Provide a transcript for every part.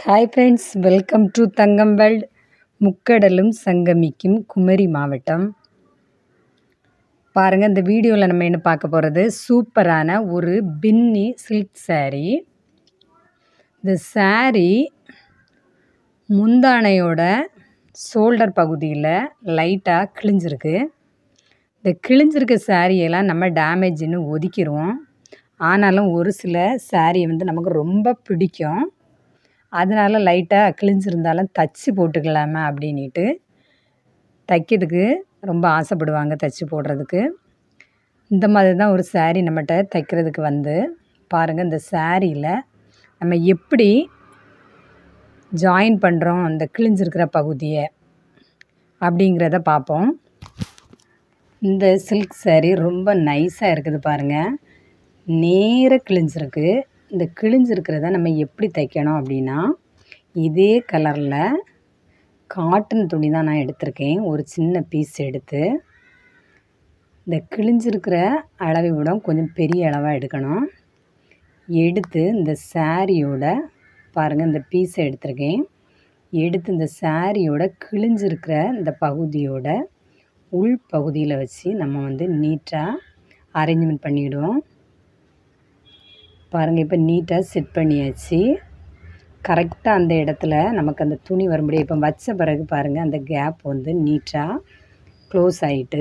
hi friends welcome to Thangam world முக்கடலும் சங்கமிக்கும் குமரி மாவட்டம் பாருங்கள் இந்த வீடியோவில் நம்ம என்ன பார்க்க போகிறது சூப்பரான ஒரு பின்னி சில்க் saree இந்த saree முந்தானையோட ஷோல்டர் பகுதியில் லைட்டாக கிழிஞ்சிருக்கு இந்த கிழிஞ்சிருக்க சாரியெல்லாம் நம்ம டேமேஜ்னு ஒதுக்கிடுவோம் ஆனாலும் ஒரு சில saree வந்து நமக்கு ரொம்ப பிடிக்கும் அதனால லைட்டாக கிழிஞ்சிருந்தாலும் தச்சு போட்டுக்கலாமா அப்படின்ட்டு தைக்கிறதுக்கு ரொம்ப ஆசைப்படுவாங்க தச்சு போடுறதுக்கு இந்த மாதிரி தான் ஒரு saree நம்மகிட்ட தைக்கிறதுக்கு வந்து பாருங்கள் இந்த சாரியில் நம்ம எப்படி ஜாயின் பண்ணுறோம் அந்த கிழிஞ்சிருக்கிற பகுதியை அப்படிங்கிறத பார்ப்போம் இந்த சில்க் saree ரொம்ப நைஸாக இருக்குது பாருங்கள் நேர கிழிஞ்சிருக்கு இந்த கிழிஞ்சிருக்கிறத நம்ம எப்படி தைக்கணும் அப்படின்னா இதே கலரில் காட்டன் துணி தான் நான் எடுத்திருக்கேன் ஒரு சின்ன பீஸ் எடுத்து இந்த கிழிஞ்சிருக்கிற அளவை விட கொஞ்சம் பெரிய அளவாக எடுக்கணும் எடுத்து இந்த சாரியோட பாருங்கள் இந்த பீஸை எடுத்திருக்கேன் எடுத்து இந்த சாரியோட கிழிஞ்சிருக்கிற இந்த பகுதியோட உள் பகுதியில் வச்சு நம்ம வந்து நீட்டாக அரேஞ்ச்மெண்ட் பண்ணிவிடுவோம் பாருங்கள் இப்போ நீட்டாக செட் பண்ணியாச்சு கரெக்டாக அந்த இடத்துல நமக்கு அந்த துணி வரும்படி இப்போ வச்ச பிறகு பாருங்கள் அந்த கேப் வந்து நீட்டாக க்ளோஸ் ஆகிட்டு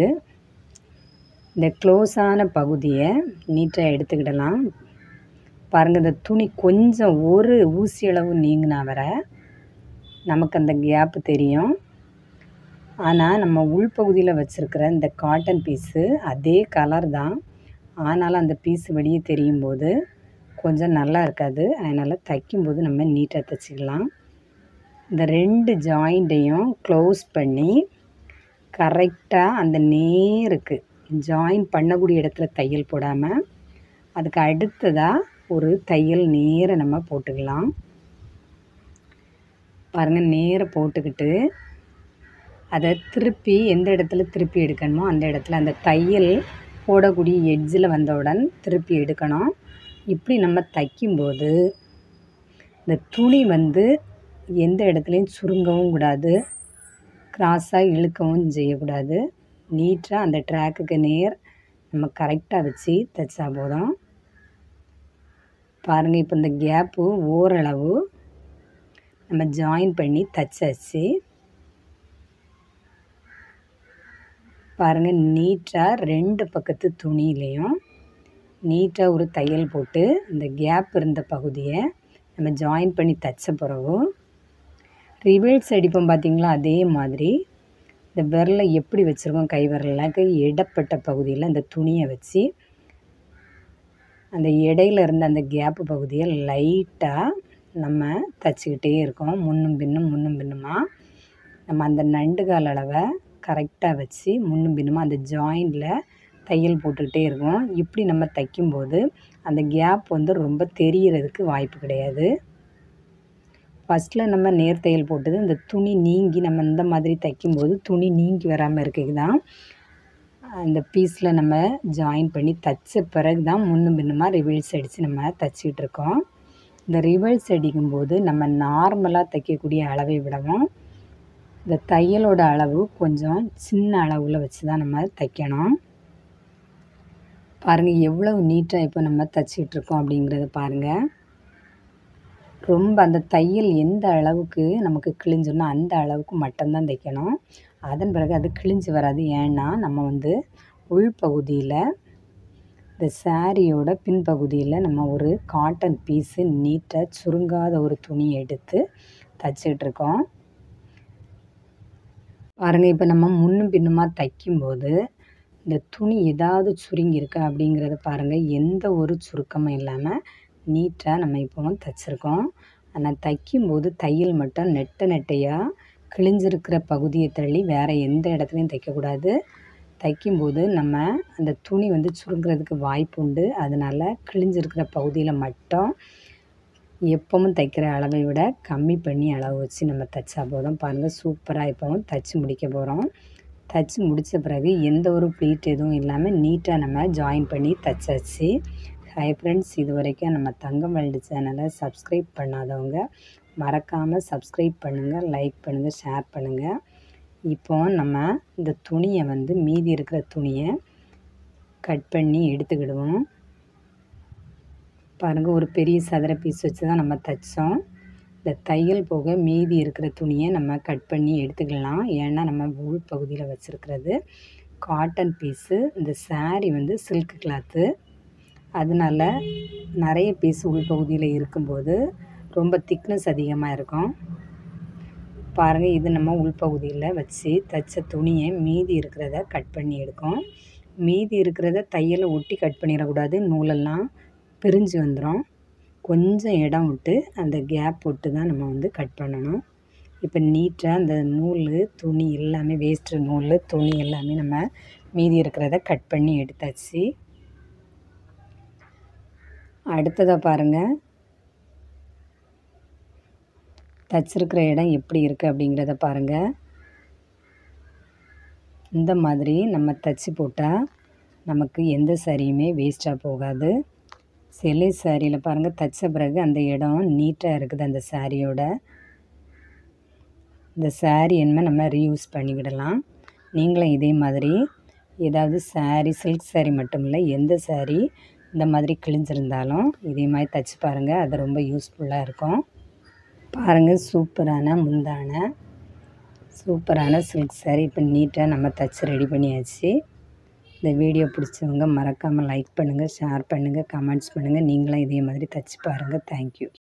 இந்த க்ளோஸான பகுதியை நீட்டாக எடுத்துக்கிடலாம் பாருங்கள் இந்த துணி கொஞ்சம் ஒரு ஊசி அளவு நீங்கினா வர நமக்கு அந்த கேப் தெரியும் ஆனால் நம்ம உள்பகுதியில் வச்சுருக்கிற இந்த காட்டன் பீஸு அதே கலர் தான் ஆனாலும் அந்த பீஸ் வெளியே தெரியும் போது கொஞ்சம் நல்லா இருக்காது அதனால் தைக்கும்போது நம்ம நீட்டாக தைச்சிக்கலாம் இந்த ரெண்டு ஜாயிண்ட்டையும் க்ளோஸ் பண்ணி கரெக்டாக அந்த நேருக்கு ஜாயின் பண்ணக்கூடிய இடத்துல தையல் போடாமல் அதுக்கு அடுத்ததாக ஒரு தையல் நேர நம்ம போட்டுக்கலாம் பாருங்கள் நேர போட்டுக்கிட்டு அதை திருப்பி எந்த இடத்துல திருப்பி எடுக்கணுமோ அந்த இடத்துல அந்த தையல் போடக்கூடிய எட்ஜில் வந்தவுடன் திருப்பி எடுக்கணும் இப்படி நம்ம தைக்கும்போது இந்த துணி வந்து எந்த இடத்துலையும் சுருங்கவும் கூடாது கிராஸாக இழுக்கவும் செய்யக்கூடாது நீட்டாக அந்த ட்ராக்குக்கு நேர் நம்ம கரெக்டாக வச்சு தைச்சா போதும் பாருங்கள் இப்போ இந்த கேப்பு ஓரளவு நம்ம ஜாயின் பண்ணி தைச்சாச்சு பாருங்கள் நீட்டாக ரெண்டு பக்கத்து துணியிலையும் நீட்டாக ஒரு தையல் போட்டு இந்த கேப் இருந்த பகுதியை நம்ம ஜாயின் பண்ணி தைச்ச பிறகு ரிவர்ஸ் அடிப்போம் பார்த்திங்களா அதே மாதிரி இந்த விரலை எப்படி வச்சுருக்கோம் கை விரலுக்கு இடப்பட்ட பகுதியில் அந்த துணியை வச்சு அந்த இடையில இருந்த அந்த கேப்பு பகுதியை லைட்டாக நம்ம தைச்சிக்கிட்டே இருக்கோம் முன்னும் பின்னும் முன்னும் பின்னுமா நம்ம அந்த நண்டு கால் அளவை கரெக்டாக வச்சு முன்னும் பின்னுமா அந்த ஜாயிண்டில் தையல் போட்டுக்கிட்டே இருக்கோம் இப்படி நம்ம தைக்கும்போது அந்த கேப் வந்து ரொம்ப தெரிகிறதுக்கு வாய்ப்பு கிடையாது ஃபஸ்ட்டில் நம்ம நேர் தையல் போட்டது இந்த துணி நீங்கி நம்ம இந்த மாதிரி தைக்கும்போது துணி நீங்கி வராமல் இருக்கிறது தான் அந்த பீஸில் நம்ம ஜாயின் பண்ணி தைச்ச பிறகு தான் முன்னும் பின்னுமா ரிவர்ஸ் அடித்து நம்ம தைச்சிக்கிட்டு இருக்கோம் இந்த ரிவர்ஸ் அடிக்கும்போது நம்ம நார்மலாக தைக்கக்கூடிய அளவை விடவும் இந்த தையலோட அளவு கொஞ்சம் சின்ன அளவில் வச்சு தான் நம்ம தைக்கணும் பாருங்கள் எவ்வளவு நீட்டாக இப்போ நம்ம தைச்சிக்கிட்டு இருக்கோம் அப்படிங்கிறத பாருங்கள் ரொம்ப அந்த தையல் எந்த அளவுக்கு நமக்கு கிழிஞ்சோன்னா அந்த அளவுக்கு மட்டும்தான் தைக்கணும் அதன் பிறகு அது கிழிஞ்சு வராது ஏன்னா நம்ம வந்து உள்பகுதியில் இந்த சாரியோட பின்பகுதியில் நம்ம ஒரு காட்டன் பீஸு நீட்டாக சுருங்காத ஒரு துணி எடுத்து தைச்சிக்கிட்டு இருக்கோம் பாருங்கள் இப்போ நம்ம முன்னும் பின்னுமா தைக்கும்போது இந்த துணி ஏதாவது சுருங்கியிருக்கா அப்படிங்கிறத பாருங்கள் எந்த ஒரு சுருக்கமும் இல்லாமல் நீட்டாக நம்ம இப்போ தைச்சிருக்கோம் ஆனால் தைக்கும்போது தையல் மட்டும் நெட்டை நெட்டையாக கிழிஞ்சிருக்கிற பகுதியை தள்ளி வேறு எந்த இடத்துலையும் தைக்கக்கூடாது தைக்கும்போது நம்ம அந்த துணி வந்து சுருங்கிறதுக்கு வாய்ப்பு உண்டு அதனால் கிழிஞ்சிருக்கிற பகுதியில் மட்டும் எப்பவும் தைக்கிற அளவை விட கம்மி பண்ணி அளவு வச்சு நம்ம தைச்சா போதும் பாருங்கள் சூப்பராக இப்போவும் தைச்சி முடிக்க போகிறோம் தைச்சி முடித்த பிறகு எந்த ஒரு ப்ளீட் எதுவும் இல்லாமல் நீட்டாக நம்ம ஜாயின் பண்ணி தைச்சாச்சு ஹாய் ஃப்ரெண்ட்ஸ் இது வரைக்கும் நம்ம தங்கம் வேல்டு சேனலை சப்ஸ்கிரைப் பண்ணாதவங்க மறக்காமல் சப்ஸ்கிரைப் பண்ணுங்கள் லைக் பண்ணுங்கள் ஷேர் பண்ணுங்கள் இப்போ நம்ம இந்த துணியை வந்து மீதி இருக்கிற துணியை கட் பண்ணி எடுத்துக்கிடுவோம் பாருங்கள் ஒரு பெரிய சதுர பீஸ் வச்சு தான் நம்ம தைச்சோம் இந்த தையல் போக மீதி இருக்கிற துணியை நம்ம கட் பண்ணி எடுத்துக்கலாம் ஏன்னா நம்ம உள் பகுதியில் வச்சுருக்கிறது காட்டன் பீஸு இந்த saree வந்து சில்க் கிளாத்து அதனால நிறைய பீஸ் உள் பகுதியில் இருக்கும்போது ரொம்ப திக்னஸ் அதிகமாக இருக்கும் பாருங்கள் இது நம்ம உள்பகுதியில் வச்சு தைச்ச துணியை மீதி இருக்கிறத கட் பண்ணி எடுக்கும் மீதி இருக்கிறத தையலை ஒட்டி கட் பண்ணிடக்கூடாது நூலெல்லாம் பிரிஞ்சு வந்துடும் கொஞ்சம் இடம் விட்டு அந்த கேப் விட்டு தான் நம்ம வந்து கட் பண்ணணும் இப்போ நீட்டாக அந்த நூல் துணி எல்லாமே வேஸ்ட்டு நூல் துணி எல்லாமே நம்ம மீதி இருக்கிறத கட் பண்ணி எடுத்தாச்சு அடுத்ததாக பாருங்கள் தச்சிருக்கிற இடம் எப்படி இருக்குது அப்படிங்கிறத பாருங்கள் இந்த மாதிரி நம்ம தச்சு போட்டால் நமக்கு எந்த சாரியுமே வேஸ்ட்டாக போகாது சிலை சாரியில் பாருங்கள் தச்ச பிறகு அந்த இடம் நீட்டாக இருக்குது அந்த சாரியோட இந்த சாரி என்ன நம்ம ரீயூஸ் பண்ணிக்கிடலாம் நீங்களும் இதே மாதிரி ஏதாவது சாரி சில்க் சாரி மட்டும் இல்லை எந்த சாரி இந்த மாதிரி கிழிஞ்சிருந்தாலும் இதே மாதிரி தச்சு பாருங்கள் அது ரொம்ப யூஸ்ஃபுல்லாக இருக்கும் பாருங்கள் சூப்பரான முந்தான சூப்பரான சில்க் சாரி இப்போ நீட்டாக நம்ம தச்சு ரெடி பண்ணியாச்சு இந்த வீடியோ பிடிச்சவங்க மறக்காமல் லைக் பண்ணுங்கள் ஷேர் பண்ணுங்கள் கமெண்ட்ஸ் பண்ணுங்கள் நீங்களும் இதே மாதிரி தச்சு பாருங்கள் தேங்க்யூ